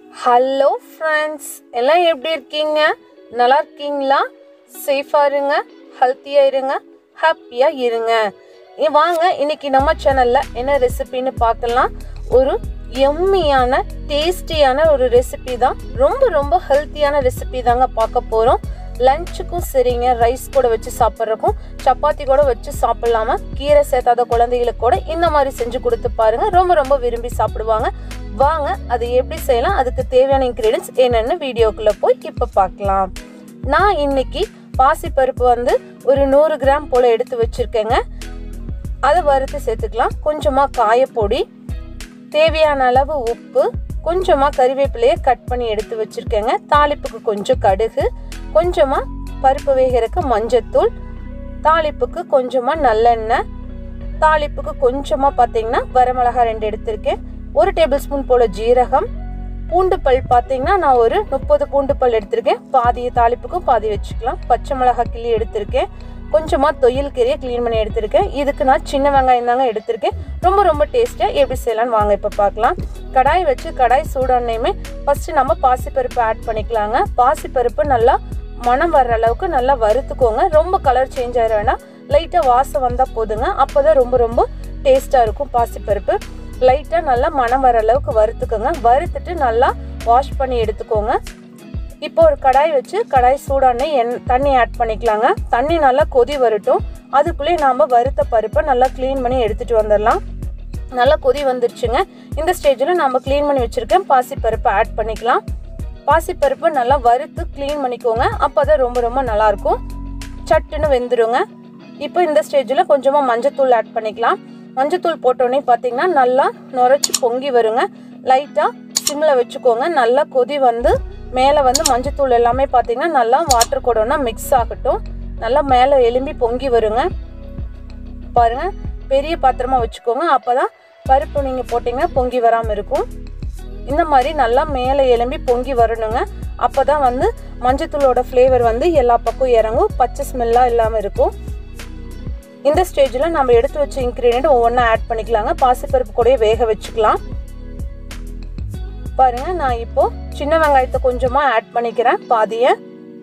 hello friends எல்லாம் எப்படி இருக்கீங்க நல்லா இருக்கீங்களா சேஃபாக இருங்க ஹெல்த்தியாக இருங்க ஹாப்பியாக இருங்க இ- வாங்க இன்னைக்கு நம்ம சேனலில் என்ன ரெசிபின்னு பார்க்கலாம் ஒரு எம்மியான டேஸ்டியான ஒரு ரெசிபி தான் ரொம்ப ரொம்ப ஹெல்த்தியான ரெசிபி தாங்க பார்க்க போகிறோம் லஞ்சுக்கும் சரிங்க ரைஸ் கூட வச்சு சாப்பிட்றக்கும் சப்பாத்தி கூட வச்சு சாப்பிடலாமா கீரை சேர்த்தாத குழந்தைகளுக்கு கூட இந்த மாதிரி செஞ்சு கொடுத்து பாருங்க ரொம்ப ரொம்ப விரும்பி சாப்பிடுவாங்க வாங்க அது எப்படி செய்யலாம் அதுக்கு தேவையான இன்க்ரீடியன்ஸ் என்னென்னு வீடியோக்குள்ளே போய் இப்போ பார்க்கலாம் நான் இன்னைக்கு பாசிப்பருப்பு வந்து ஒரு நூறு கிராம் போல் எடுத்து வச்சுருக்கேங்க அதை வறுத்து சேர்த்துக்கலாம் கொஞ்சமாக காயப்பொடி தேவையான அளவு உப்பு கொஞ்சமாக கறிவேப்பிலையை கட் பண்ணி எடுத்து வச்சுருக்கேங்க தாளிப்புக்கு கொஞ்சம் கடுகு கொஞ்சமாக பருப்பு வேகிறதுக்கு மஞ்சத்தூள் தாளிப்புக்கு கொஞ்சமாக நல்லெண்ணெய் தாளிப்புக்கு கொஞ்சமாக பார்த்தீங்கன்னா வரமிளகா ரெண்டு எடுத்திருக்கேன் ஒரு டேபிள் ஸ்பூன் போல் ஜீரகம் பூண்டு பல் பார்த்தீங்கன்னா நான் ஒரு முப்பது பூண்டு பல் எடுத்திருக்கேன் பாதியை தாளிப்புக்கும் பாதி வச்சுக்கலாம் பச்சை மிளகா கிள்ளி எடுத்திருக்கேன் கொஞ்சமாக தொயில் கீரையை க்ளீன் பண்ணி எடுத்திருக்கேன் இதுக்கு நான் சின்ன வெங்காயம் தாங்க எடுத்திருக்கேன் ரொம்ப ரொம்ப டேஸ்ட்டாக எப்படி செய்யலாம்னு வாங்க இப்போ பார்க்கலாம் கடாய் வச்சு கடாய் சூடானையுமே ஃபஸ்ட்டு நம்ம பாசிப்பருப்பு ஆட் பண்ணிக்கலாங்க பாசிப்பருப்பு நல்லா மணம் வர்ற அளவுக்கு நல்லா வறுத்துக்கோங்க ரொம்ப கலர் சேஞ்ச் ஆகிட வேணாம் லைட்டாக வாசம் வந்தால் போதுங்க அப்போ தான் ரொம்ப ரொம்ப டேஸ்ட்டாக இருக்கும் பாசிப்பருப்பு லைட்டாக நல்லா மணம் வர அளவுக்கு வறுத்துக்கோங்க வறுத்துட்டு நல்லா வாஷ் பண்ணி எடுத்துக்கோங்க இப்போ ஒரு கடாய் வச்சு கடாய் சூடானே எண் தண்ணி ஆட் பண்ணிக்கலாங்க தண்ணி நல்லா கொதி வரட்டும் அதுக்குள்ளேயே நாம் வறுத்த பருப்பை நல்லா க்ளீன் பண்ணி எடுத்துகிட்டு வந்துடலாம் நல்லா கொதி வந்துருச்சுங்க இந்த ஸ்டேஜில் நம்ம க்ளீன் பண்ணி வச்சுருக்கேன் பாசிப்பருப்பை ஆட் பண்ணிக்கலாம் பாசிப்பருப்பு நல்லா வறுத்து க்ளீன் பண்ணிக்கோங்க அப்போ தான் ரொம்ப ரொம்ப நல்லாயிருக்கும் சட்டுன்னு வெந்துருங்க இப்போ இந்த ஸ்டேஜில் கொஞ்சமாக மஞ்சத்தூள் ஆட் பண்ணிக்கலாம் மஞ்சத்தூள் போட்டோடனே பார்த்தீங்கன்னா நல்லா நுரைச்சி பொங்கி வருங்க லைட்டாக சிம்மில் வச்சுக்கோங்க நல்லா கொதி வந்து மேலே வந்து மஞ்சத்தூள் எல்லாமே பார்த்தீங்கன்னா நல்லா வாட்டர் கூடனா மிக்ஸ் ஆகட்டும் நல்லா மேலே எலும்பி பொங்கி வருங்க பாருங்க பெரிய பாத்திரமா வச்சுக்கோங்க அப்பதான் பருப்பு நீங்கள் போட்டிங்கன்னா பொங்கி வராமல் இருக்கும் இந்த மாதிரி நல்லா மேலே எலும்பி பொங்கி வரணுங்க அப்போ தான் வந்து மஞ்சத்தூளோட ஃப்ளேவர் வந்து எல்லா பக்கம் இறங்கும் பச்சை ஸ்மெல்லாக இல்லாமல் இருக்கும் இந்த ஸ்டேஜில் நம்ம எடுத்து வச்ச இன்க்ரீடியன்ட் ஒவ்வொன்றா ஆட் பண்ணிக்கலாங்க பாசிப்பருப்பு கூடயே வேக வச்சுக்கலாம் பாருங்க நான் இப்போ சின்ன வெங்காயத்தை கொஞ்சமாக ஆட் பண்ணிக்கிறேன் பாதியை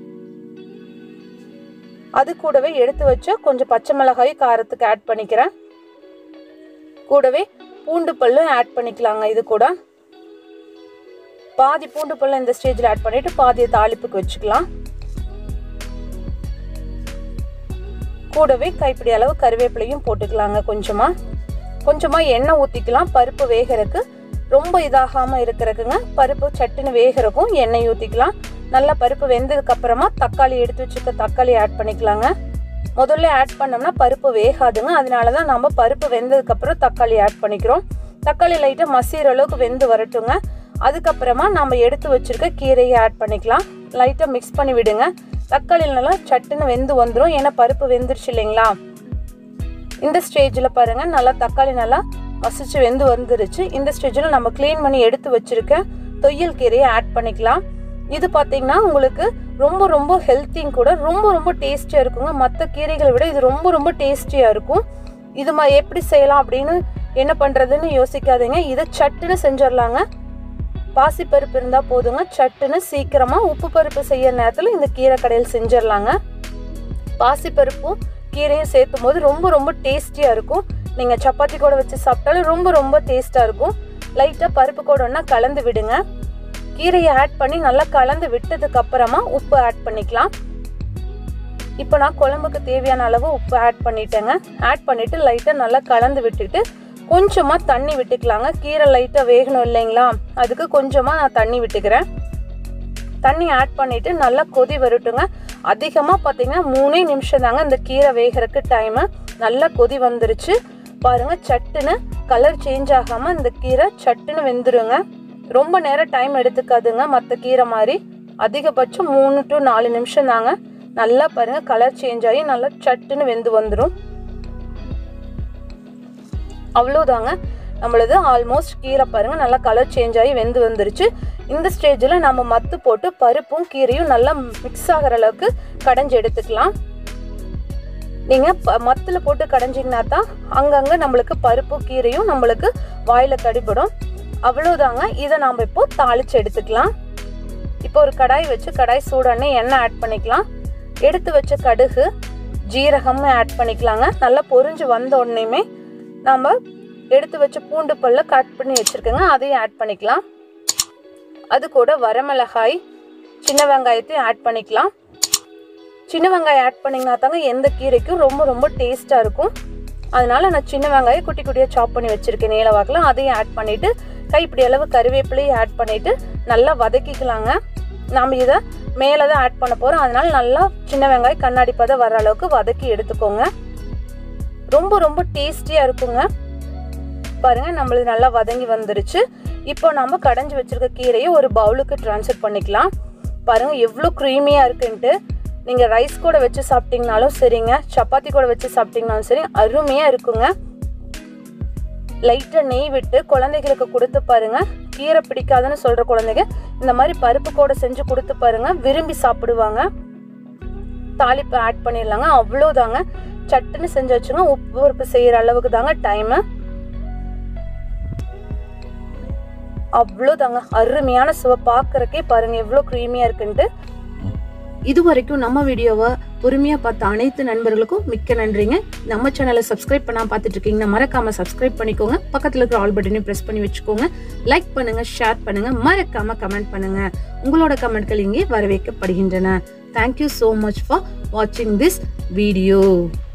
அது கூடவே எடுத்து வச்ச கொஞ்சம் பச்சை மிளகாய் காரத்துக்கு ஆட் பண்ணிக்கிறேன் கூடவே பூண்டு பல்லும் ஆட் பண்ணிக்கலாங்க இது கூட பாதி பூண்டு பல்ல இந்த ஸ்டேஜில் ஆட் பண்ணிட்டு பாதியை தாளிப்புக்கு வச்சுக்கலாம் கூடவே கைப்பிடி அளவு கருவேப்பிலையும் போட்டுக்கலாங்க கொஞ்சமா கொஞ்சமா எண்ணெய் ஊற்றிக்கலாம் பருப்பு வேகிறதுக்கு ரொம்ப இதாகாம இருக்கிறதுக்குங்க பருப்பு சட்டுன்னு வேகிறக்கும் எண்ணெய் ஊற்றிக்கலாம் நல்லா பருப்பு வெந்ததுக்கு அப்புறமா தக்காளி எடுத்து வச்சுக்க தக்காளி ஆட் பண்ணிக்கலாங்க முதல்ல ஆட் பண்ணோம்னா பருப்பு வேகாதுங்க அதனால தான் நம்ம பருப்பு வெந்ததுக்கு அப்புறம் தக்காளி ஆட் பண்ணிக்கிறோம் தக்காளி லைட்டாக மசிகிற அளவுக்கு வெந்து வரட்டுங்க அதுக்கப்புறமா நம்ம எடுத்து வச்சிருக்க கீரையை ஆட் பண்ணிக்கலாம் லைட்டாக மிக்ஸ் பண்ணி விடுங்க தக்காளி நல்லா சட்டுன்னு வெந்து வந்துடும் ஏன்னா பருப்பு வெந்துருச்சு இல்லைங்களா இந்த ஸ்டேஜில் பாருங்க நல்லா தக்காளி நல்லா மசிச்சு வெந்து வந்துருச்சு இந்த ஸ்டேஜில் நம்ம க்ளீன் பண்ணி எடுத்து வச்சிருக்க தொய்யல் கீரையை ஆட் பண்ணிக்கலாம் இது பார்த்தீங்கன்னா உங்களுக்கு ரொம்ப ரொம்ப ஹெல்த்திங் கூட ரொம்ப ரொம்ப டேஸ்டியாக இருக்குங்க மற்ற கீரைகளை விட இது ரொம்ப ரொம்ப டேஸ்டியாக இருக்கும் இது மா எப்படி செய்யலாம் அப்படின்னு என்ன பண்ணுறதுன்னு யோசிக்காதீங்க இதை சட்டுன்னு செஞ்சிடலாங்க பாசிப்பருப்பு இருந்தால் போதுங்க சட்டுன்னு சீக்கிரமாக உப்பு பருப்பு செய்யற நேரத்தில் இந்த கீரை கடையில் செஞ்சிடலாங்க பாசிப்பருப்பும் கீரையும் சேர்த்தும் போது ரொம்ப ரொம்ப டேஸ்டியாக இருக்கும் நீங்கள் சப்பாத்தி கூட வச்சு சாப்பிட்டாலும் ரொம்ப ரொம்ப டேஸ்ட்டாக இருக்கும் லைட்டாக பருப்பு கூட ஒன்றா கலந்து விடுங்க கீரையை ஆட் பண்ணி நல்லா கலந்து விட்டதுக்கு அப்புறமா உப்பு ஆட் பண்ணிக்கலாம் இப்போ நான் குழம்புக்கு தேவையான அளவு உப்பு ஆட் பண்ணிட்டேங்க ஆட் பண்ணிவிட்டு லைட்டாக நல்லா கலந்து விட்டுட்டு கொஞ்சமாக தண்ணி விட்டுக்கலாங்க கீரை லைட்டாக வேகணும் இல்லைங்களா அதுக்கு கொஞ்சமாக நான் தண்ணி விட்டுக்கிறேன் தண்ணி ஆட் பண்ணிவிட்டு நல்லா கொதி வரட்டுங்க அதிகமாக பார்த்தீங்கன்னா மூணே நிமிஷம் தாங்க இந்த கீரை வேகிறதுக்கு டைமு நல்லா கொதி வந்துருச்சு பாருங்க சட்டுன்னு கலர் சேஞ்ச் ஆகாமல் இந்த கீரை சட்டுன்னு வெந்துருங்க ரொம்ப நேரம் டைம் எடுத்துக்காதுங்க மற்ற கீரை மாதிரி அதிகபட்சம் மூணு டு நாலு நிமிஷம் தாங்க நல்லா பாருங்க கலர் சேஞ்ச் ஆகி நல்லா சட்டுன்னு வெந்து வந்துடும் அவ்வளோதாங்க நம்மளது ஆல்மோஸ்ட் கீரை பாருங்க நல்லா கலர் சேஞ்ச் ஆகி வெந்து வந்துருச்சு இந்த ஸ்டேஜில் நம்ம மத்து போட்டு பருப்பும் கீரையும் நல்லா மிக்ஸ் ஆகிற அளவுக்கு கடைஞ்சி எடுத்துக்கலாம் நீங்கள் ப மத்தில் போட்டு கடைஞ்சிங்கன்னா தான் அங்கங்கே நம்மளுக்கு பருப்பும் கீரையும் நம்மளுக்கு வாயில் கடிபடும் அவ்வளோதாங்க இதை நாம் இப்போ தாளிச்சு எடுத்துக்கலாம் இப்போ ஒரு கடாய் வச்சு கடாய் சூடானே எண்ணெய் ஆட் பண்ணிக்கலாம் எடுத்து வச்ச கடுகு ஜீரகம் ஆட் பண்ணிக்கலாங்க நல்லா பொரிஞ்சு வந்த உடனேமே நாம் எடுத்து வச்ச பூண்டு பல்ல கட் பண்ணி வச்சுருக்கோங்க அதையும் ஆட் பண்ணிக்கலாம் அது கூட வரமிளகாய் சின்ன வெங்காயத்தையும் ஆட் பண்ணிக்கலாம் சின்ன வெங்காயம் ஆட் பண்ணிங்கன்னா தாங்க எந்த கீரைக்கும் ரொம்ப ரொம்ப டேஸ்ட்டாக இருக்கும் அதனால நான் சின்ன வெங்காயம் குட்டி குட்டியாக சாப் பண்ணி வச்சுருக்கேன் நீல வாக்கில் அதையும் ஆட் பண்ணிவிட்டு கைப்பிடி அளவு கருவேப்பிலையும் ஆட் பண்ணிவிட்டு நல்லா வதக்கிக்கலாங்க நாம் இதை மேலே தான் ஆட் பண்ண போகிறோம் அதனால நல்லா சின்ன வெங்காயம் கண்ணாடி பதம் வர அளவுக்கு வதக்கி எடுத்துக்கோங்க ரொம்ப ரொம்ப டேஸ்டியாக இருக்குங்க பாருங்க நம்மளுக்கு நல்லா வதங்கி வந்துருச்சு இப்போ நம்ம கடைஞ்சி வச்சிருக்க கீரையை ஒரு பவுலுக்கு ட்ரான்ஸ்ஃபர் பண்ணிக்கலாம் பாருங்க எவ்வளோ க்ரீமியாக இருக்குன்ட்டு நீங்கள் ரைஸ் கூட வச்சு சாப்பிட்டீங்கனாலும் சரிங்க சப்பாத்தி கூட வச்சு சாப்பிட்டீங்கனாலும் சரி அருமையாக இருக்குங்க லைட்டாக நெய் விட்டு குழந்தைகளுக்கு கொடுத்து பாருங்க கீரை பிடிக்காதுன்னு சொல்கிற குழந்தைங்க இந்த மாதிரி பருப்பு கூட செஞ்சு கொடுத்து பாருங்க விரும்பி சாப்பிடுவாங்க தாளிப்பு ஆட் பண்ணிடலாங்க அவ்வளோதாங்க சட்டுன்னு செஞ்சு வச்சுங்க உப்பு உறுப்பு செய்கிற அளவுக்கு தாங்க டைமு அவ்வளோதாங்க அருமையான சுவை பார்க்கறக்கே பாருங்க எவ்வளோ க்ரீமியாக இருக்குன்ட்டு இது வரைக்கும் நம்ம வீடியோவை பொறுமையாக பார்த்த அனைத்து நண்பர்களுக்கும் மிக்க நன்றிங்க நம்ம சேனலை சப்ஸ்கிரைப் பண்ணாம பார்த்துட்டு இருக்கீங்கன்னா மறக்காம சப்ஸ்கிரைப் பண்ணிக்கோங்க பக்கத்தில் இருக்கிற ஆல் பட்டனையும் ப்ரெஸ் பண்ணி வச்சுக்கோங்க லைக் பண்ணுங்க ஷேர் பண்ணுங்க மறக்காம கமெண்ட் பண்ணுங்க உங்களோட கமெண்ட்கள் இங்கே வரவேற்கப்படுகின்றன தேங்க்யூ ஸோ மச் ஃபார் வாட்சிங் திஸ் வீடியோ